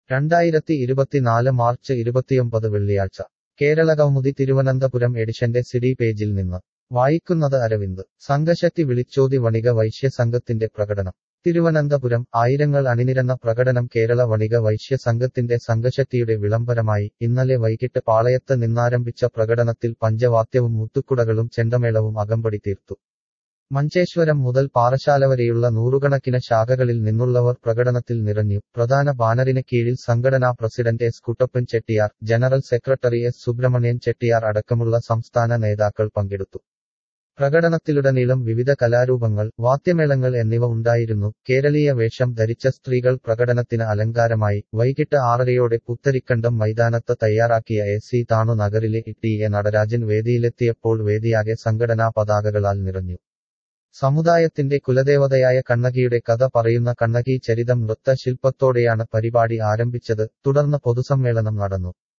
രണ്ടായിരത്തി ഇരുപത്തിനാല് മാർച്ച് ഇരുപത്തിയൊമ്പത് വെള്ളിയാഴ്ച കേരളകൗമുദി തിരുവനന്തപുരം എഡിഷന്റെ സിഡി പേജിൽ നിന്ന് വായിക്കുന്നത് അരവിന്ദ് സംഘശക്തി വിളിച്ചോതി വണിക വൈശ്യ സംഘത്തിന്റെ പ്രകടനം തിരുവനന്തപുരം ആയിരങ്ങൾ അണിനിരന്ന പ്രകടനം കേരള വണിക വൈശ്യ സംഘത്തിന്റെ സംഘശക്തിയുടെ വിളംബരമായി ഇന്നലെ വൈകിട്ട് പാളയത്ത് നിന്നാരംഭിച്ച പ്രകടനത്തിൽ പഞ്ചവാദ്യവും മുത്തുക്കുടകളും ചെണ്ടമേളവും അകമ്പടി തീർത്തു മഞ്ചേശ്വരം മുതൽ പാറശാല വരെയുള്ള നൂറുകണക്കിന് ശാഖകളിൽ നിന്നുള്ളവർ പ്രകടനത്തിൽ നിറഞ്ഞു പ്രധാന ബാനറിന് കീഴിൽ സംഘടനാ president S Kuttappan Chettiar general secretary S Subramanian Chettiar അടക്കമുള്ള സംസ്ഥാന നേതാക്കൾ പങ്കെടുത്തു പ്രകടനത്തിലുടനീളം വിവിധ കലാരൂപങ്ങൾ വാദ്യമേളങ്ങൾ എന്നിവ ഉണ്ടായിരുന്നു കേരളീയ വേഷം ധരിച്ച സ്ത്രീകൾ പ്രകടനത്തിന് അലങ്കാരമായി വൈകിട്ട് ആറരയോടെ പുത്തരിക്കണ്ടം മൈതാനത്ത് തയ്യാറാക്കിയ എ സി താണു നഗറിലെ ടി എ നടരാജൻ വേദിയിലെത്തിയപ്പോൾ വേദിയാകെ സംഘടനാ പതാകകളാൽ നിറഞ്ഞു സമുദായത്തിന്റെ കുലദേവതയായ കണ്ണകിയുടെ കഥ പറയുന്ന കണ്ണകി ചരിതം നൃത്ത ശില്പത്തോടെയാണ് പരിപാടി ആരംഭിച്ചത് തുടർന്ന് പൊതുസമ്മേളനം നടന്നു